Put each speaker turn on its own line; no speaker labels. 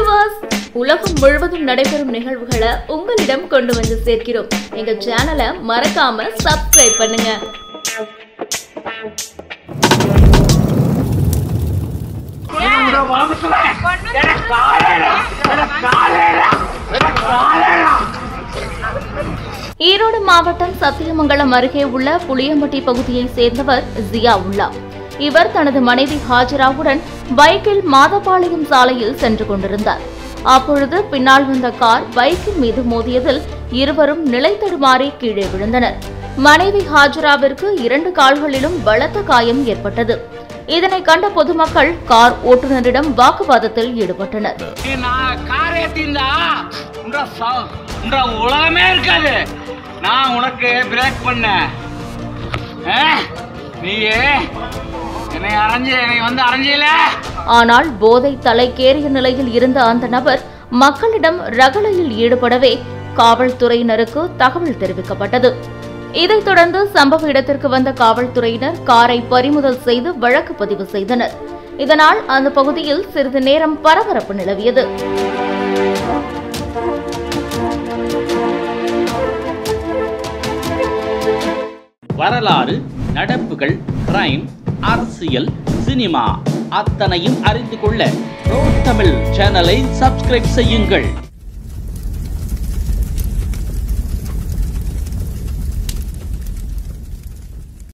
Viewers உலகம் முழுவதும் நடைபெறும் நிகழ்வுகளை உங்களிடம் கொண்டு வந்து சேர்க்கிறோம் எங்க சேனலை மறக்காம சப்ஸ்கிரைப் பண்ணுங்க ஈரோடு மாவட்டம் சத்தியமங்கலம் அருகே உள்ள புளியம்பட்டி பகுதியைச் சேர்ந்தவர் ஜியா உல்லா இவர் தனது மனைவி ஹாஜராவுடன் பைக்கில் மாதபாளையம் சாலையில் சென்று கொண்டிருந்தார் அப்பொழுது பின்னால் வந்த கார் பைக்கின் மீது மோதியதில் இருவரும் நிலை தடுமாறி கீழே விழுந்தனர் மனைவி ஹாஜராவிற்கு இரண்டு கால்களிலும் பலத்த காயம் ஏற்பட்டது இதனை கண்ட பொதுமக்கள் கார் ஓட்டுநரிடம் வாக்குவாதத்தில் ஈடுபட்டனர்
நீ நான் கார் ஏத்திருந்தா உன்ற ச- உன்ற உலகமே இருக்காது நான் உனக்கு பிரேக் பண்ணேன் ஆ? நீயே என்னை அரைஞ்சு என்னை வந்து அரைஞ்சில
ஆனால் போதை தலைக்கேறிய நிலையில் இருந்த அந்த நபர் மக்களிடம் ரகளையில் ஈடுபடவே காவல்துறையினருக்கு தகவல் தெரிவிக்கப்பட்டது இதைத் தொடர்ந்து சம்பவ இடத்திற்கு வந்த காவல்துறையினர் காரை பறிமுதல் செய்து வழக்கு பதிவு செய்தனர் இதனால் அந்த பகுதியில் சிறிது நேரம் பரபரப்பு நிலவியது
வரலாறு நடப்புகள் கிரைம் அரசியல் சினிமா அத்தனையும் அறிந்து கொள்ள தமிழ் சேனலை சப்ஸ்கிரைப் செய்யுங்கள்